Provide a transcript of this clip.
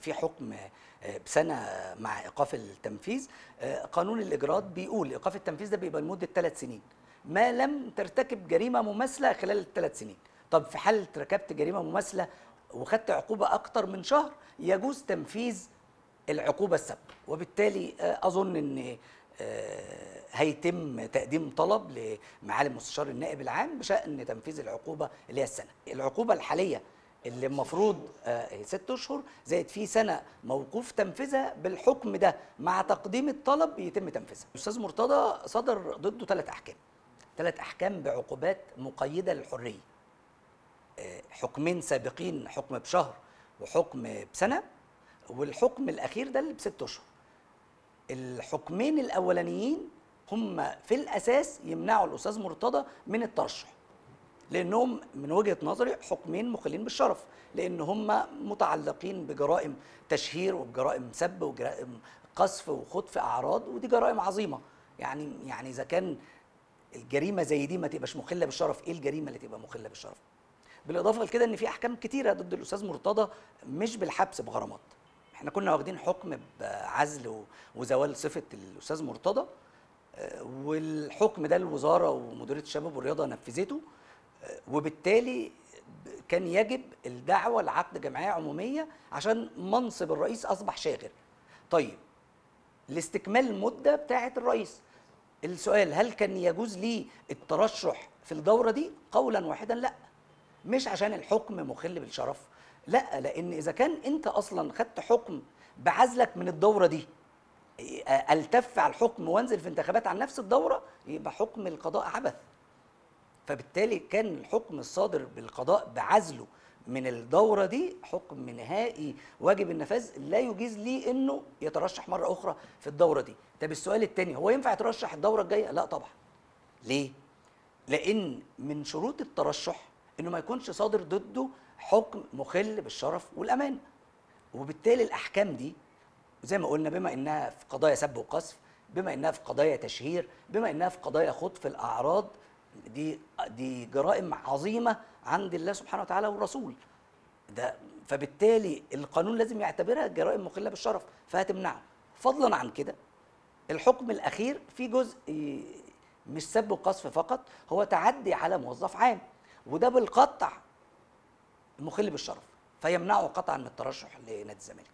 في حكم آه، بسنه مع ايقاف التنفيذ آه، قانون الاجراءات بيقول ايقاف التنفيذ ده بيبقى لمده ثلاث سنين ما لم ترتكب جريمه مماثله خلال الثلاث سنين طب في حال ارتكبت جريمه مماثله وخدت عقوبه اكتر من شهر يجوز تنفيذ العقوبه السابقه وبالتالي آه، اظن ان آه، هيتم تقديم طلب لمعالي مستشار النائب العام بشان تنفيذ العقوبه اللي هي السنه العقوبه الحاليه اللي المفروض آه، ست اشهر زائد في سنه موقوف تنفيذها بالحكم ده مع تقديم الطلب يتم تنفيذها الاستاذ مرتضى صدر ضده ثلاث احكام ثلاث احكام بعقوبات مقيده للحريه آه، حكمين سابقين حكم بشهر وحكم بسنه والحكم الاخير ده اللي بست اشهر الحكمين الاولانيين هم في الاساس يمنعوا الاستاذ مرتضى من الترشح لانهم من وجهه نظري حكمين مخلين بالشرف لان هم متعلقين بجرائم تشهير وبجرائم سب وجرائم قذف وخطف اعراض ودي جرائم عظيمه يعني يعني اذا كان الجريمه زي دي ما تبقاش مخله بالشرف ايه الجريمه اللي تبقى مخله بالشرف بالاضافه لكده ان في احكام كتيره ضد الاستاذ مرتضى مش بالحبس بغرامات احنا كنا واخدين حكم بعزل و- وزوال صفه الاستاذ مرتضى آه، والحكم ده الوزاره ومديريه الشباب والرياضه نفذته آه، وبالتالي ب- كان يجب الدعوه لعقد جمعيه عموميه عشان منصب الرئيس اصبح شاغر طيب لاستكمال المده بتاعه الرئيس السؤال هل كان يجوز لي الترشح في الدوره دي قولا واحدا لا مش عشان الحكم مخل بالشرف لا لان اذا كان انت اصلا خدت حكم بعزلك من الدوره دي إيه، التف على الحكم وانزل في انتخابات عن نفس الدوره يبقى حكم القضاء عبث فبالتالي كان الحكم الصادر بالقضاء بعزله من الدورة دي حكم نهائي واجب النفاذ لا يجيز ليه انه يترشح مرة اخرى في الدورة دي طب السؤال التاني هو ينفع يترشح الدورة الجاية لا طبعا ليه لان من شروط الترشح انه ما يكونش صادر ضده حكم مخل بالشرف والامان وبالتالي الاحكام دي زي ما قلنا بما انها في قضايا سب وقذف بما انها في قضايا تشهير بما انها في قضايا خطف الاعراض دي دي جرائم عظيمه عند الله سبحانه وتعالى والرسول ده فبالتالي القانون لازم يعتبرها جرائم مخله بالشرف فهتمنعه فضلا عن كده الحكم الاخير في جزء مش سب وقذف فقط هو تعدي على موظف عام وده بالقطع مخل بالشرف فيمنعه قطعا من الترشح لنادي الزمالك